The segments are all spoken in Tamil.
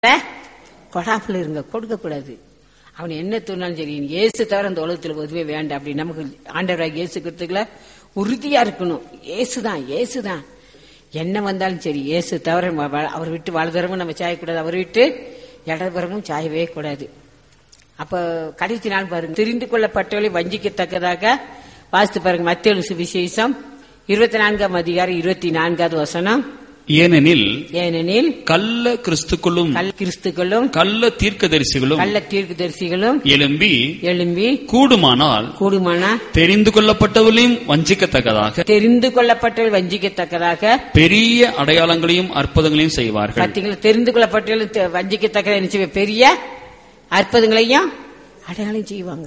கொடாமல் இருங்க கொடுக்க கூடாது அவன் என்ன தோணாலும் சரி நீ இயேசு தவிர அந்த உலகத்துல எதுவுமே வேண்டாம் அப்படி நமக்கு ஆண்டவராக இயேசு கிறிஸ்துக்குள்ள உறுதியா இருக்கணும் இயேசுதான் இயேசுதான் என்ன வந்தாலும் சரி இயேசு தவிர ம- வ- அவர் விட்டு வலதுபுறமும் நம்ம சாயக்கூடாது அவர் விட்டு இடதுபுறமும் சாயவே கூடாது அப்ப கடைசி நாள் பாருங்க தெரிந்து கொள்ளப்பட்டவர்களை வஞ்சிக்கத்தக்கதாக வாசித்து பாருங்க மத்திய சுவிசேஷம் இருபத்தி நான்காம் அதிகாரம் இருபத்தி நான்காவது வசனம் ஏனெனில் ஏனெனில் கள்ள கிறிஸ்துக்களும் கல் கிறிஸ்துக்களும் கள்ள தீர்க்கதரிசிகளும் கள்ள தீர்க்கதரிசிகளும் எழும்பி எழும்பி கூடுமானால் கூடுமானா தெரிந்து கொள்ளப்பட்டவர்களையும் வஞ்சிக்கத்தக்கதாக தெரிந்து கொள்ளப்பட்டவர்கள் வஞ்சிக்கத்தக்கதாக பெரிய அடையாளங்களையும் அற்புதங்களையும் செய்வார்கள் பார்த்தீங்களா தெரிந்து கொள்ளப்பட்டவர்கள் தெ- வஞ்சிக்கத்தக்கத என்ன செய்வ- பெரிய அற்புதங்களையும் அடையாளம் செய்வாங்க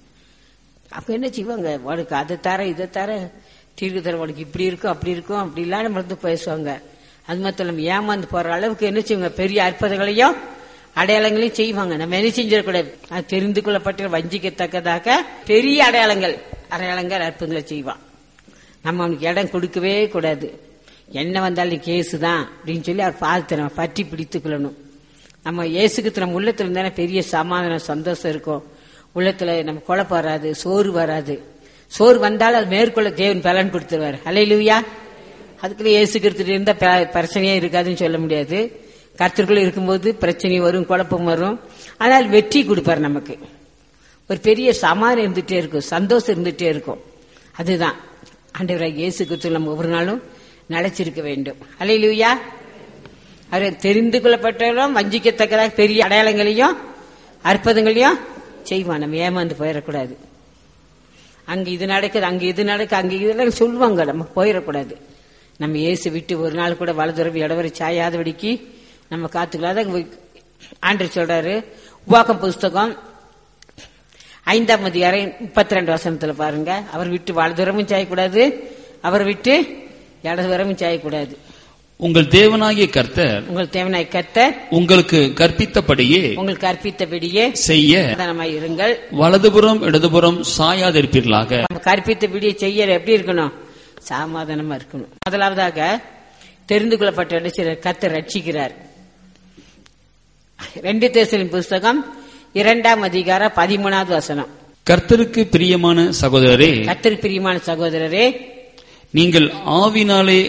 அப்ப என்ன செய்வாங்க உனக்கு அதை தர இதை தர தீர்க்கு தர உனக்கு இப்படி இருக்கும் அப்படி இருக்கும் அப்படி இல்லாம மறந்து பேசுவாங்க அது மட்டும் இல்லாம ஏமாந்து போற அளவுக்கு என்ன செய்வாங்க பெரிய அற்புதங்களையும் அடையாளங்களையும் செய்வாங்க நம்ம என்ன செஞ்சிடக்கூடாது அது தெரிந்து கொள்ளப்பட்ட வஞ்சிக்கத்தக்கதாக பெரிய அடையாளங்கள் அடையாளங்கள் அற்புதங்களை செய்வான் நம்ம அவனுக்கு இடம் கொடுக்கவே கூடாது என்ன வந்தாலும் கேஸு தான் அப்படின்னு சொல்லி அவர் பார்த்து நம்ம பற்றி பிடித்துக் கொள்ளணும் நம்ம இயேசுக்கு நம்ம உள்ளத்துல இருந்தானே பெரிய சமாதானம் சந்தோஷம் இருக்கும் உள்ளத்துல நம்ம குழப்பம் வராது சோறு வராது சோறு வந்தாலும் அது மேற்கொள்ள தேவன் பலன் கொடுத்துருவாரு அலையிலுயா அதுக்குள்ள இயேசு கிறிஸ்துட்டு இருந்தா ப- பிரச்சனையே இருக்காதுன்னு சொல்ல முடியாது கர்த்தருக்குள்ள இருக்கும்போது பிரச்சனை வரும் குழப்பம் வரும் ஆனால் வெற்றி கொடுப்பார் நமக்கு ஒரு பெரிய சமாதானம் இருந்துட்டே இருக்கும் சந்தோஷம் இருந்துட்டே இருக்கும் அதுதான் ஆண்டவராக இயேசு கிறிஸ்து நம்ம ஒவ்வொரு நாளும் நிலைச்சிருக்க வேண்டும் அலையிலுயா அவர் தெரிந்து கொள்ளப்பட்டவர்களும் வஞ்சிக்கத்தக்கதாக பெரிய அடையாளங்களையும் அற்புதங்களையும் செய்வான் நம்ம ஏமாந்து போயிடக்கூடாது அங்க இது நடக்குது அங்க இது நடக்கு அங்க இதெல்லாம் சொல்லுவாங்க நம்ம போயிடக்கூடாது நம்ம இயேசு விட்டு ஒரு நாள் கூட வலதுறவு இடவரை சாயாதபடிக்கு நம்ம காத்துக்கலாம் அதான் ஆண்டர் சொல்றாரு உபாகம் புஸ்தகம் ஐந்தாம் அதிகாரம் முப்பத்தி ரெண்டு வசனத்துல பாருங்க அவர் விட்டு வலதுரமும் சாயக்கூடாது அவர் விட்டு இடதுபுறமும் சாயக்கூடாது உங்கள் தேவனாகிய கர்த்தர் உங்கள் தேவனாய் கத்த உங்களுக்கு கற்பித்தபடியே உங்களுக்கு கற்பித்தபடியே செய்ய சாதாரணமாய் இருங்கள் வலதுபுறம் இடதுபுறம் சாயாதிருப்பீர்களாக நம்ம கற்பித்தபடியே செய்ய எப்படி இருக்கணும் சமாதானமா இருக்கணும் முதலாவதாக தெரிந்து கொள்ளப்பட்ட சிலர் கத்த ரட்சிக்கிறார் ரெண்டு தேசலின் புஸ்தகம் இரண்டாம் அதிகாரம் பதிமூணாவது வசனம் கர்த்தருக்கு பிரியமான சகோதரரே கத்தருக்கு பிரியமான சகோதரரே நீங்கள் ஆவினாலே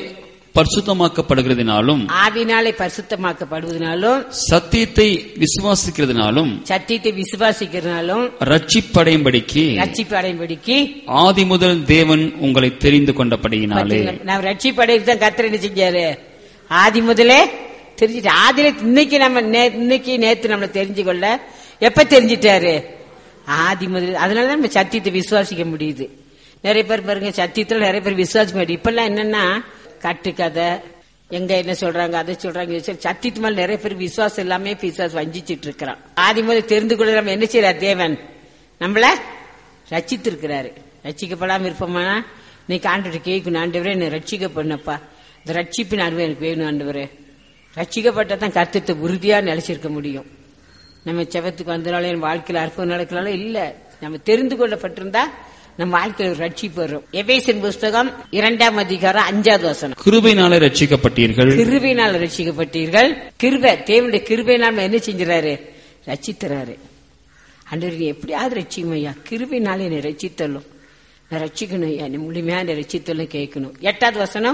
பரிசுத்தமாக்கப்படுகிறதினாலும் ஆவினாலே பரிசுத்தமாக்கப்படுவதனாலும் சத்தியத்தை விசுவாசிக்கிறதுனாலும் சத்தியத்தை விசுவாசிக்கிறதுனாலும் ரட்சிப்படையும்படிக்கு ரட்சிப்பு அடையும்படிக்கு ஆதி முதல் தேவன் உங்களை தெரிந்து கொண்டபடியினாலே பாத்தீங்களா? நான் ரட்சிப்பு அடையிறது தான் கத்தர் என்ன செஞ்சாரு ஆதி முதலே தெரிஞ்சுட்டு ஆதியில இன்னைக்கு நம்ம நே- இன்னைக்கு நேத்து நம்மள தெரிஞ்சு கொள்ள எப்ப தெரிஞ்சிட்டாரு ஆதி முதல் அதனால நம்ம சத்தியத்தை விசுவாசிக்க முடியுது நிறைய பேர் பாருங்க சத்தியத்துல நிறைய பேர் விசுவாசிக்க முடியும் இப்பெல்லாம் என்னன்னா கட்டுக்கதை எங்க என்ன சொல்றாங்க அதை சொல்றாங்க இதை சொல்றாங்க. சத்தியத்து மேல நிறைய பேர் விசுவாசம் எல்லாமே விசுவாசம் வஞ்சிச்சிட்டு இருக்கிறான் ஆதி முதல் தெரிந்து கொள்ள நம்ம என்ன செய்யறார் தேவன் நம்மள ரட்சித்திருக்கிறாரு ரட்சிக்கப்படாம இருப்போமானா இன்னைக்கு ஆண்டு கேட்கணும் ஆண்டவரே என்னை ரட்சிக்க பண்ணப்பா இந்த ரட்சிப்பின் அனுபவம் எனக்கு வேணும் ஆண்டவரே ரட்சிக்கப்பட்டதான் கருத்தத்தை உறுதியா நிலைச்சிருக்க முடியும் நம்ம செவத்துக்கு வந்தனால என் வாழ்க்கையில அற்புதம் நடக்கனால இல்ல நம்ம தெரிந்து கொள்ளப்பட்டிருந்தா நம்ம வாழ்க்கையில ஒரு ரட்சிப்பு வரும் எபேசின் புஸ்தகம் இரண்டாம் அதிகாரம் அஞ்சாவது வசனம் கிருபையினாலே ரட்சிக்கப்பட்டீர்கள் கிருபையினால் ரட்சிக்கப்பட்டீர்கள் கிருபை தேவனுடைய கிருபையினால் நம்ம என்ன செஞ்சுறாரு ரட்சித்துறாரு அன்றர் நீ எப்படியாவது ரட்சிக்கும் ஐயா கிருபையினால என்னை ரட்சித்தள்ளும் நான் ரட்சிக்கணும் ஐயா நீ முழுமையா என்னை ரட்சித்தள்ளும் கேட்கணும் எட்டாவது வசனம்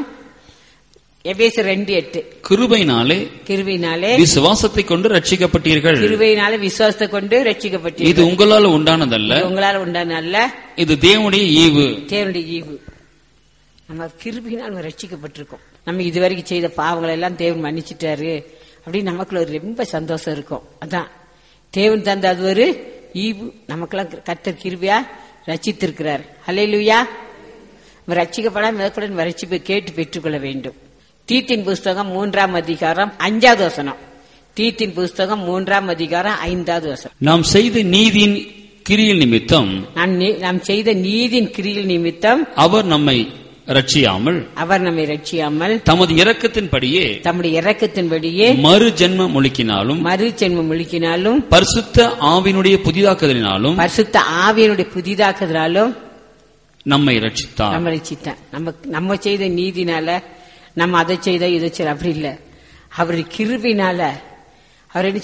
எபேசு ரெண்டு எட்டு கிருபையினாலே கிருபையினாலே விசுவாசத்தை கொண்டு ரட்சிக்கப்பட்டீர்கள் கிருபையினால விசுவாசத்தை கொண்டு இது ரட்சிக்கப்பட்டீர்கள் உங்களால் உண்டானதல்ல இது உங்களால் உண்டான அல்ல இது தேவனுடைய ஈவு தேவனுடைய ஈவு நம்ம கிருபினால் நம்ம ரட்சிக்கப்பட்டிருக்கோம் நம்ம இதுவரைக்கும் செய்த பாவங்களை எல்லாம் தேவன் மன்னிச்சிட்டாரு அப்படின்னு நமக்குள்ள ஒரு ரொம்ப சந்தோஷம் இருக்கும் அதான் தேவன் தந்த அது ஒரு ஈவு நமக்கெல்லாம் கத்தர் கிருபியா ரட்சித்திருக்கிறார் ஹalleluya நம்ம ரட்சிக்கப்படாம மேற்கொள்ள நம்ம ரட்சிப்பை கேட்டு பெற்றுக்கொள்ள வேண்டும் தீத்தின் புஸ்தகம் மூன்றாம் அதிகாரம் அஞ்சாவது வசனம் தீத்தின் புஸ்தகம் மூன்றாம் அதிகாரம் ஐந்தாவது வசனம் நாம் செய்த நீதியின் கிரியில் நிமித்தம் நாம் நீ- நாம் செய்த நீதின் கிரியில் நிமித்தம் அவர் நம்மை ரட்சியாமல் அவர் நம்மை ரட்சியாமல் தமது இரக்கத்தின்படியே தம்முடைய இரக்கத்தின்படியே மறு ஜென்ம முழுக்கினாலும் மறு ஜென்மம் முழுக்கினாலும் பரிசுத்த ஆவினுடைய புதிதாக்குதலினாலும் பரிசுத்த ஆவியனுடைய புதிதாக்குதலாலும் நம்மை ரட்சித்தார் நம்ம ரட்சித்தான் நம்ம நம்ம செய்த நீதினால நம்ம அதை செய்த இதை செய்த அப்படி இல்ல அவருடைய கிருபினால அவர் என்ன